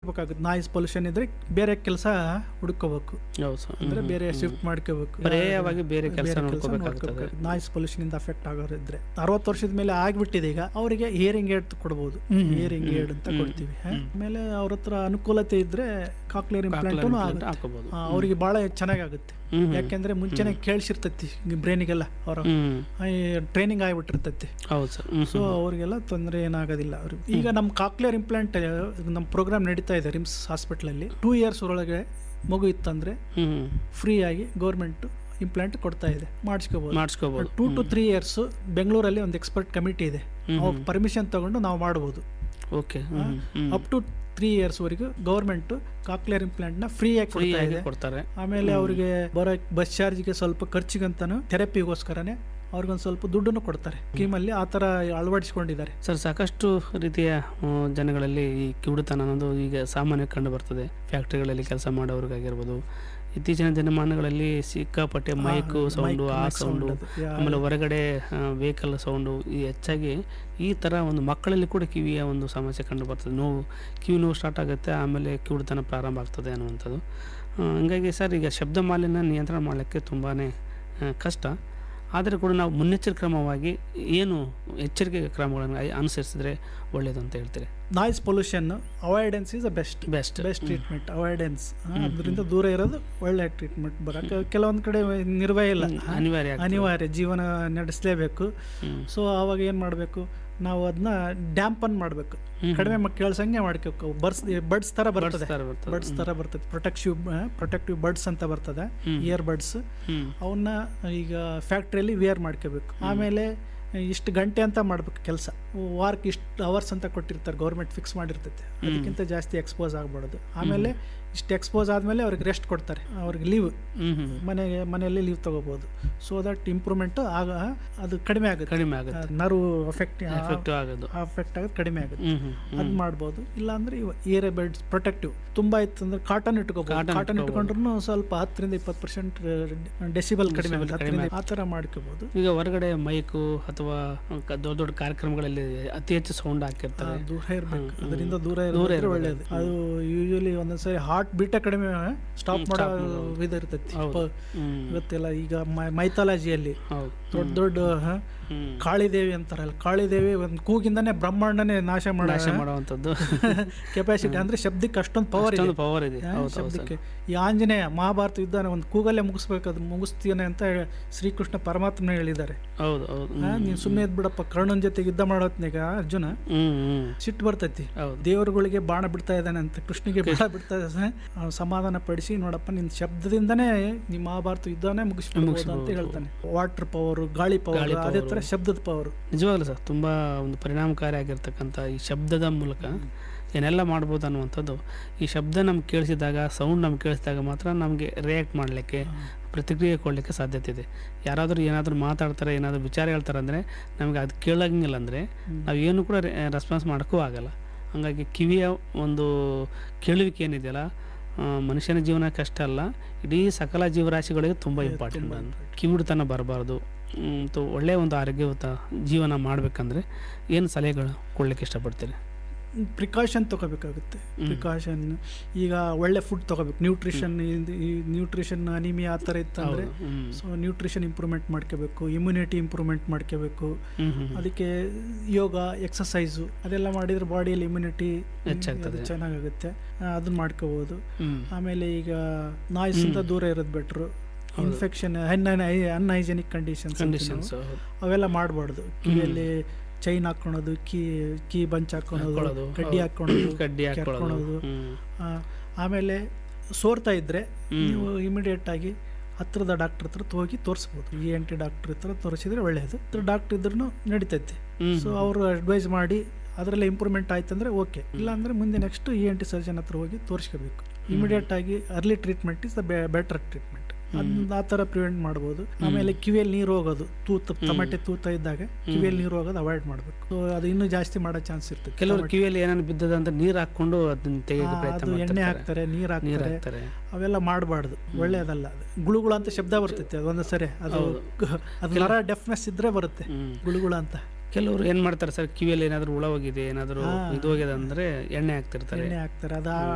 ಹುಡುಕ್ಬೇಕಾಗುತ್ತೆ noise pollution ಇದ್ರೆ ಬೇರೆ ಕೆಲಸ ಹುಡುಕೋಬೇಕು ಹೌದು ಸರ್ ಅಂದ್ರೆ ಬೇರೆ ಶಿಫ್ಟ್ ಮಾಡ್ಕೋಬೇಕು ಪರ್ಯಾಯವಾಗಿ ಬೇರೆ ಕೆಲಸ ನೋಡ್ಕೋಬೇಕಾಗ್ತದೆ ನಾಯ್ಸ್ ಪೊಲ್ಯೂಷನ್ ಇಂದ ಅಫೆಕ್ಟ್ ಆಗೋರಿದ್ರೆ ಅರವತ್ತು ವರ್ಷದ ಮೇಲೆ ಆಗ್ಬಿಟ್ಟಿದೆ ಈಗ ಅವರಿಗೆ ಹಿಯರಿಂಗ್ ಏಡ್ ಕೊಡ್ಬೋದು ಹಿಯರಿಂಗ್ ಏಡ್ ಅಂತ ಕೊಡ್ತೀವಿ ಹ? ಆಮೇಲೆ ಅವ್ರ ಹತ್ರ ಅನುಕೂಲತೆ ಇದ್ರೆ ಕಾಕ್ಲಿಯರ್ ಇಂಪ್ಲಾಂಟ್ ಆಗುತ್ತೆ ಹಾಕೋಬಹುದು ಆ, ಅವ್ರಿಗೆ ಬಹಳ ಚೆನ್ನಾಗಾಗುತ್ತೆ ಹ್ಮ್. ಯಾಕೆಂದ್ರೆ ಮುಂಚೆನೆ ಕೇಳಿಸಿರ್ತೈತಿ ಬ್ರೈನಿಗೆಲ್ಲ ಅವ್ರ ಹ್ಮ್ ಟ್ರೈನಿಂಗ್ ಆಗಿಬಿಟ್ಟಿರ್ತೈತಿ ಹೌದು ಸರ್ ಹ್ಮ್ ಸೊ ಅವ್ರಿಗೆಲ್ಲ ತೊಂದರೆ ಏನಾಗೋದಿಲ್ಲ ಅವ್ರಿಗೆ ಈಗ ನಮ್ಮ ಕಾಕ್ಲಿಯರ್ ಇಂಪ್ಲಾಂಟ್ ನಮ್ಮ ಪ್ರೋಗ್ರಾಮ್ ನಡೀತಾ ಇದೆ ರಿಮ್ಸ್ ಹಾಸ್ಪಿಟ್ಲಲ್ಲಿ ಟೂ ಇಯರ್ಸ್ ಒಳಗೆ ಮಗು ಇತ್ತಂದ್ರೆ ಹ್ಮ್ ಫ್ರೀ ಆಗಿ ಗೌರ್ಮೆಂಟ್ ಇಂಪ್ಲಾಂಟ್ ಕೊಡ್ತಾ ಇದೆ ಮಾಡಿಸ್ಕೋಬಹುದು ಮಾಡಿಸ್ಕೋಬಹುದು ಟೂ ಟು ತ್ರೀ ಇಯರ್ಸ್ ಬೆಂಗಳೂರಲ್ಲಿ ಒಂದು ಎಕ್ಸ್ಪರ್ಟ್ ಕಮಿಟಿ ಇದೆ ಅವ್ರ ಪರ್ಮಿಷನ್ ತಗೊಂಡು ನಾವು ಮಾಡ್ಬೋದು ಓಕೆ ಹ್ಮ್ ಹ್ಮ್ ಅಪ್ ಟು ತ್ರೀ ಇಯರ್ಸ್ ವರೆಗೂ ಗವರ್ಮೆಂಟ್ ಕಾಕ್ಲಿಯರ್ ಇಂಪ್ಲಾಂಟ್ ನ ಫ್ರೀ ಆಗಿ ಫ್ರೀ ಕೊಡ್ತಾ ಆಗಿ ಇದೆ ಕೊಡ್ತಾರೆ ಆಮೇಲೆ ಅವ್ರಿಗೆ ಬರೋ ಬಸ್ ಚಾರ್ಜ್ಗೆ ಸ್ವಲ್ಪ ಖರ್ಚಿಗಂತಾನು ಥೆರಪಿಗೋಸ್ಕರನೇ ಅವ್ರಿಗೊಂದು ಸ್ವಲ್ಪ ದುಡ್ಡನ್ನು ಕೊಡ್ತಾರೆ ಸ್ಕೀಮಲ್ಲಿ ಆ ಥರ ಅಳವಡಿಸ್ಕೊಂಡಿದ್ದಾರೆ ಸರ್ ಸಾಕಷ್ಟು ರೀತಿಯ ಆ, ಜನಗಳಲ್ಲಿ ಈ ಕಿವುಡುತನ ಅನ್ನೋದು ಈಗ ಸಾಮಾನ್ಯ ಕಂಡು ಬರ್ತದೆ ಫ್ಯಾಕ್ಟ್ರಿಗಳಲ್ಲಿ ಕೆಲಸ ಮಾಡೋರಿಗಾಗಿರ್ಬೋದು ಇತ್ತೀಚಿನ ದಿನಮಾನಗಳಲ್ಲಿ ಸಿಕ್ಕಾಪಟ್ಟೆ ಮೈಕು ಸೌಂಡು ಆ ಸೌಂಡು ಆಮೇಲೆ ಹೊರಗಡೆ ವೆಹಿಕಲ್ ಸೌಂಡು ಈ ಹೆಚ್ಚಾಗಿ ಈ ಥರ ಒಂದು ಮಕ್ಕಳಲ್ಲಿ ಕೂಡ ಕಿವಿಯ ಒಂದು ಸಮಸ್ಯೆ ಕಂಡು ಬರ್ತದೆ ನೋವು ಕಿವಿ ನೋವು ಸ್ಟಾರ್ಟ್ ಆಗುತ್ತೆ ಆಮೇಲೆ ಕಿವುಡುತನ ಪ್ರಾರಂಭ ಆಗ್ತದೆ ಅನ್ನುವಂಥದ್ದು ಆ, ಹಂಗಾಗಿ ಸರ್ ಈಗ ಶಬ್ದ ಮಾಲಿನ್ಯ ನಿಯಂತ್ರಣ ಮಾಡಲಿಕ್ಕೆ ತುಂಬಾ ಕಷ್ಟ ಆದರೆ ಕೂಡ ನಾವು ಮುನ್ನೆಚ್ಚರಿಕೆ ಕ್ರಮವಾಗಿ ಏನು ಎಚ್ಚರಿಕೆ ಕ್ರಮಗಳನ್ನು ಅ- ಅನುಸರಿಸಿದ್ರೆ ಒಳ್ಳೆಯದು ಅಂತ ಹೇಳ್ತೀರಿ noise pollution avoidance is a best best best treatment avoidance ಅದರಿಂದ ದೂರ ಇರೋದು ಒಳ್ಳೆ ಟ್ರೀಟ್ಮೆಂಟ್ ಬರಕ್ಕೆ ಕೆಲವೊಂದು ಕಡೆ ನಿರ್ವಹ ಇಲ್ಲ ಅನಿವಾರ್ಯ ಆಗ್ತದೆ. ಅನಿವಾರ್ಯ ಜೀವನ ನಡೆಸಲೇಬೇಕು ಹ್ಮ್. ಸೊ ಅವಾಗ ಏನು ಮಾಡಬೇಕು ನಾವು ಅದನ್ನ ಡ್ಯಾಂಪನ್ ಮಾಡಬೇಕು ಕಡಿಮೆ ಮಕ್ ಕೇಳ್ಸಂಗೆ ಮಾಡ್ಕೋಬೇಕು ಬರ್ಸ್ ಬಡ್ಸ್ ಥರ ಬರ್ತದೆ ಥರ ಬರ್ತದೆ. ಬಡ್ಸ್ ಥರ ಬರ್ತದೆ ಪ್ರೊಟೆಕ್ಟಿವ್ ಪ್ರೊಟೆಕ್ಟಿವ್ ಬಡ್ಸ್ ಅಂತ ಬರ್ತದೆ ಇಯರ್ ಬಡ್ಸ್ ಹ್ಮ್. ಅವನ್ನ ಈಗ ಫ್ಯಾಕ್ಟ್ರಿಯಲ್ಲಿ ವಿಯರ್ ಮಾಡ್ಕೋಬೇಕು ಆಮೇಲೆ ಇಷ್ಟು ಗಂಟೆ ಅಂತ ಮಾಡ್ಬೇಕು ಕೆಲಸ ವಾರಕ್ಕೆ ಇಷ್ಟು ಅವರ್ಸ್ ಅಂತ ಕೊಟ್ಟಿರ್ತಾರೆ ಗೌರ್ಮೆಂಟ್ ಫಿಕ್ಸ್ ಮಾಡಿರ್ತೈತೆ ಅದಕ್ಕಿಂತ ಜಾಸ್ತಿ ಎಕ್ಸ್ಪೋಸ್ ಆಗ್ಬಾರ್ದು ಆಮೇಲೆ ಇಷ್ಟು ಎಕ್ಸ್ಪೋಸ್ ಆದಮೇಲೆ ಅವ್ರಿಗೆ ರೆಸ್ಟ್ ಕೊಡ್ತಾರೆ ಅವ್ರಿಗೆ ಲೀವ್ ಹ್ಮ್ ಹ್ಮ್ ಮನೆಗೆ ಮನೆಯಲ್ಲಿ ಲೀವ್ ತಗೋಬೋದು ಸೊ ದಟ್ ಇಂಪ್ರೂವ್ಮೆಂಟ್ ಆಗ ಅದು ಕಡಿಮೆ ಆಗುತ್ತೆ ಕಡಿಮೆ ಆಗುತ್ತೆ ನರ್ವ್ ಅಫೆಕ್ಟ್ ಎಫೆಕ್ಟಿವ್ ಆಗೋದು ಅಫೆಕ್ಟ್ ಆಗೋದು ಕಡಿಮೆ ಆಗುತ್ತೆ ಹ್ಮ್ ಹ್ಮ್ ಅದು ಮಾಡ್ಬೋದು ಇಲ್ಲಾಂದ್ರೆ ಇಯರ್ ಬೆಡ್ಸ್ ಪ್ರೊಟೆಕ್ಟಿವ್ ತುಂಬಾ ಇತ್ತು ಅಂದ್ರೆ ಕಾಟನ್ ಇಟ್ಕೋಬಹುದು Cotton ಕಾಟನ್ ಇಟ್ಕೊಂಡ್ರು ಸ್ವಲ್ಪ ಹತ್ತರಿಂದ ಇಪ್ಪತ್ತು ಪರ್ಸೆಂಟ್ ಡೆಸಿಬಲ್ ಕಡಿಮೆ ಆಗುತ್ತೆ ಹತ್ತರಿಂದ ಆ ಥರ ಮಾಡ್ಕೋಬಹುದು ಈಗ ಹೊರಗಡೆ ಮೈಕು ಅಥವಾ ಕ- ದೊಡ್ಡ ದೊಡ್ಡ ಕಾರ್ಯಕ್ರಮಗಳಲ್ಲಿ ಅತಿ ಹೆಚ್ಚು ಸೌಂಡ್ ಹಾಕಿರ್ತಾರೆ ದೂರ ಇರಬೇಕು ಅದರಿಂದ ದೂರ ಇರೋದ್ರೆ ಒಳ್ಳೇದು ಅದು ಯೂಶಲಿ ಒಂದೊಂದ್ಸರಿ ಹಾರ್ಟ್ ಬೀಟೇ ಕಡಿಮೆ ಸ್ಟಾಪ್ ಮಾಡೋ ಇದು ಇರ್ತೈತಿ ಹೌದು. ಪ- ಹ್ಮ್. ಗೊತ್ತಿಲ್ಲ ಈಗ ಮೈಥಾಲಜಿಯಲ್ಲಿ ಹೌದು ದೊಡ್ಡ ದೊಡ್ಡ ಹ, ಹ್ಮ್ ಕಾಳಿದೇವಿ ಅಂತಾರಲ್ಲ ಕಾಳಿದೇವಿ ಒಂದು ಕೂಗಿಂದಾನೆ ಬ್ರಹ್ಮಾಂಡನೇ ನಾಶ ಮಾಡೋ ನಾಶ ಮಾಡುವಂಥದ್ದು ಕೆಪಾಸಿಟಿ ಅಂದ್ರೆ ಶಬ್ದಕ್ಕೆ ಅಷ್ಟೊಂದು ಪವರ್ ಇದೆ ಅಷ್ಟೊಂದು ಪವರ್ ಇದೆ ಆ, ಹೌದು ಹೌದು ಸರ್ ಶಬ್ದಕ್ಕೆ ಈ ಆಂಜನೇಯ ಮಹಾಭಾರತ ಯುದ್ಧನ ಒಂದು ಕೂಗಲ್ಲೇ ಮುಗಿಸ್ಬೇಕದು ಮುಗಿಸ್ತೀನೆ ಅಂತ ಹೇಳಿ ಶ್ರೀಕೃಷ್ಣ ಪರಮಾತ್ಮ ಹೇಳಿದ್ದಾರೆ ಹೌದು ಹೌದು ಆ, ನೀನ್ ಸುಮ್ಮನೆ ಇದ್ಬಿಡಪ್ಪ ಕರ್ಣನ್ ಜೊತೆಗೆ ಯುದ್ಧ ಮಾಡೋತ್ನಾಗ ಅರ್ಜುನ ಹ್ಮ್ ಹ್ಮ್ ಸಿಟ್ಟು ಬರ್ತೈತಿ ಹೌದು ದೇವರುಗಳಿಗೆ ಬಾಣ ಬಿಡ್ತಾ ಇದ್ದಾನೆ ಅಂತ ಕೃಷ್ಣಿಗೆ ಬಾಣ ಬಿಡ್ತಾ ಇದ್ದಾನೆ ಅವ್ನು ಸಮಾಧಾನ ಪಡಿಸಿ ನೋಡಪ್ಪ ನಿನ್ ಶಬ್ದದಿಂದನೇ ನಿಮ್ಮ ಮಹಾಭಾರತ ಯುದ್ಧನೇ ಮುಗಿಸ್ಬಿಡ್ಬೋದು ಅಂತ ಹೇಳ್ತಾನೆ ವಾಟರ್ ಪವರ್ ಗಾಳಿ ಪವರ್ ಅದೇ ತರ ಶಬ್ದದ ಪವರ್ ನಿಜವಾಗ್ಲೂ ಸರ್ ತುಂಬ ಒಂದು ಪರಿಣಾಮಕಾರಿಯಾಗಿರ್ತಕ್ಕಂಥ ಈ ಶಬ್ದದ ಮೂಲಕ ಏನೆಲ್ಲ ಮಾಡ್ಬೋದು ಅನ್ನುವಂಥದ್ದು ಈ ಶಬ್ದ ನಮ್ಗೆ ಕೇಳಿಸಿದಾಗ ಸೌಂಡ್ ನಮ್ಗೆ ಕೇಳಿಸಿದಾಗ ಮಾತ್ರ ನಮಗೆ ರಿಯಾಕ್ಟ್ ಮಾಡಲಿಕ್ಕೆ ಪ್ರತಿಕ್ರಿಯೆ ಕೊಡಲಿಕ್ಕೆ ಸಾಧ್ಯತೆ ಇದೆ ಯಾರಾದರೂ ಏನಾದರೂ ಮಾತಾಡ್ತಾರೆ ಏನಾದರೂ ವಿಚಾರ ಹೇಳ್ತಾರೆ ಅಂದರೆ ನಮಗೆ ಅದು ಕೇಳಂಗಿಲ್ಲ ಅಂದರೆ ನಾವು ಏನು ಕೂಡ ರೆಸ್ಪಾನ್ಸ್ ಮಾಡೋಕ್ಕೂ ಆಗಲ್ಲ ಹಾಗಾಗಿ ಕಿವಿಯ ಒಂದು ಕೇಳುವಿಕೆ ಏನಿದೆಯಲ್ಲ ಆ, ಮನುಷ್ಯನ ಜೀವನಕ್ಕೆ ಅಷ್ಟೇ ಅಲ್ಲ ಇಡೀ ಸಕಲ ಜೀವರಾಶಿಗಳಿಗೆ ತುಂಬ ಇಂಪಾರ್ಟೆಂಟ್ ಕಿವಿಡುತನ ಬರಬಾರ್ದು ಮತ್ತು ಒಳ್ಳೆಯ ಒಂದು ಆರೋಗ್ಯಯುತ ಜೀವನ ಮಾಡಬೇಕಂದ್ರೆ ಏನು ಸಲಹೆಗಳು ಕೊಡ್ಲಿಕ್ಕೆ ಇಷ್ಟಪಡ್ತೀರಿ ಪ್ರಿಕಾಷನ್ ತಗೋಬೇಕಾಗುತ್ತೆ ಪ್ರಿಕಾಷನ್ ಈಗ ಒಳ್ಳೆ ಫುಡ್ ತಗೋಬೇಕು ನ್ಯೂಟ್ರಿಷನ್ ನ್ಯೂಟ್ರಿಷನ್ ಅನಿಮಿಯಾ ಆ ಥರ ಇತ್ತಂದ್ರೆ ಹ್ಮ್. ಸೊ ನ್ಯೂಟ್ರಿಷನ್ ಇಂಪ್ರೂವ್ಮೆಂಟ್ ಮಾಡ್ಕೋಬೇಕು ಇಮ್ಯುನಿಟಿ ಇಂಪ್ರೂವ್ಮೆಂಟ್ ಮಾಡ್ಕೋಬೇಕು ಹ್ಮ್ ಹ್ಮ್ ಅದಕ್ಕೆ ಯೋಗ ಎಕ್ಸಸೈಸು ಅದೆಲ್ಲ ಮಾಡಿದ್ರೆ ಬಾಡಿಯಲ್ಲಿ ಇಮ್ಯುನಿಟಿ ಹೆಚ್ಚಾಗ್ತದೆ. ಚೆನ್ನಾಗಾಗುತ್ತೆ ಆ, ಅದನ್ನ ಮಾಡ್ಕೋಬಹುದು ಹ್ಮ್ ಆಮೇಲೆ ಈಗ ನಾಯ್ಸ್ ಇಂದ ದೂರ ಇರೋದು better infection unhygienic conditions conditions ಅವೆಲ್ಲ ಮಾಡಬಾರ್ದು ಕಿವಿಯಲ್ಲಿ ಚೈನ್ ಹಾಕೊಳೋದು ಕೀ ಕೀ ಬಂಚ್ ಹಾಕೊಳೋದು ಹಾಕೊಳ್ಳೋದು, ಕಡ್ಡಿ ಹೌದು. ಹಾಕೊಳೋದು ಕಡ್ಡಿ ಹಾಕೊಳ್ಳೋದು ಕೆರ್ಕೊಳೋದು. ಹ್ಮ್. ಆ, ಆಮೇಲೆ ಸೋರ್ತಾ ಇದ್ರೆ ನೀವು ಇಮಿಡಿಯೇಟ್ ಆಗಿ ಹತ್ರದ ಡಾಕ್ಟರ್ ಹತ್ರ ಹೋಗಿ ತೋರಿಸ್ಬೋದು ಇ ಎನ್ ಟಿ ಡಾಕ್ಟರ್ ಹತ್ರ ತೋರಿಸಿದ್ರೆ ಒಳ್ಳೆಯದು ಹತ್ರ ಡಾಕ್ಟರ್ ಇದ್ರೂ ನಡೀತೈತೆ ಹ್ಮ್. ಸೊ ಅವರು ಅಡ್ವೈಸ್ ಮಾಡಿ ಅದರಲ್ಲಿ ಇಂಪ್ರೂವ್ಮೆಂಟ್ ಆಯ್ತಂದ್ರೆ ಓಕೆ ಇಲ್ಲಾಂದ್ರೆ ಮುಂದೆ next E N T surgeon ಹತ್ರ ಹೋಗಿ ತೋರಿಸ್ಕೋಬೇಕು ಇಮಿಡಿಯೇಟ್ ಆಗಿ early treatment is the better treatment ಅದನ್ನ ಆ ಥರ ಪ್ರಿವೆಂಟ್ ಮಾಡ್ಬೋದು ಆಮೇಲೆ ಕಿವಿಯಲ್ಲಿ ನೀರು ಹೋಗೋದು ತೂತ ಟಮಟೆ ತೂತ ಇದ್ದಾಗ ಕಿವಿಯಲ್ಲಿ ನೀರು ಹೋಗೋದು ಅವಾಯ್ಡ್ ಮಾಡಬೇಕು ಸೊ ಅದು ಇನ್ನೂ ಜಾಸ್ತಿ ಮಾಡೋ ಚಾನ್ಸ್ ಇರ್ತದೆ ಕೆಲವರು ಕಿವಿಯಲ್ಲಿ ಏನಾದ್ರು ಬಿದ್ದದ ಅಂತ ನೀರು ಹಾಕೊಂಡು ಅದನ್ನ ತೆಗೆಯಕ್ಕೆ ಆ, ಪ್ರಯತ್ನ ಅದು ಎಣ್ಣೆ ಮಾಡ್ತಾರೆ ಹಾಕ್ತಾರೆ ನೀರು ನೀರು ಹಾಕ್ತಾರೆ ಹಾಕ್ತಾರೆ ಅವೆಲ್ಲ ಮಾಡಬಾರ್ದು ಒಳ್ಳೇದಲ್ಲ ಅದು ಗುಳುಗುಳ ಅಂತ ಶಬ್ದ ಬರ್ತೈತೆ ಅದೊಂದು ಸರಿ ಅದು ಅದು ನರ ಡೆಫ್ನೆಸ್ ಇದ್ರೆ ಬರುತ್ತೆ ಹ್ಮ್. ಗುಳುಗುಳ ಅಂತ ಕೆಲವರು ಏನ್ ಮಾಡ್ತಾರೆ ಸರ್ ಕಿವಿಯಲ್ಲಿ ಏನಾದ್ರು ಹುಳ ಹೋಗಿದೆ ಏನಾದ್ರು ಇದು ಹೋಗಿದೆ ಅಂದ್ರೆ ಎಣ್ಣೆ ಹಾಕ್ತಿರ್ತಾರೆ ಎಣ್ಣೆ ಹಾಕ್ತಾರೆ ಅದು ಆ-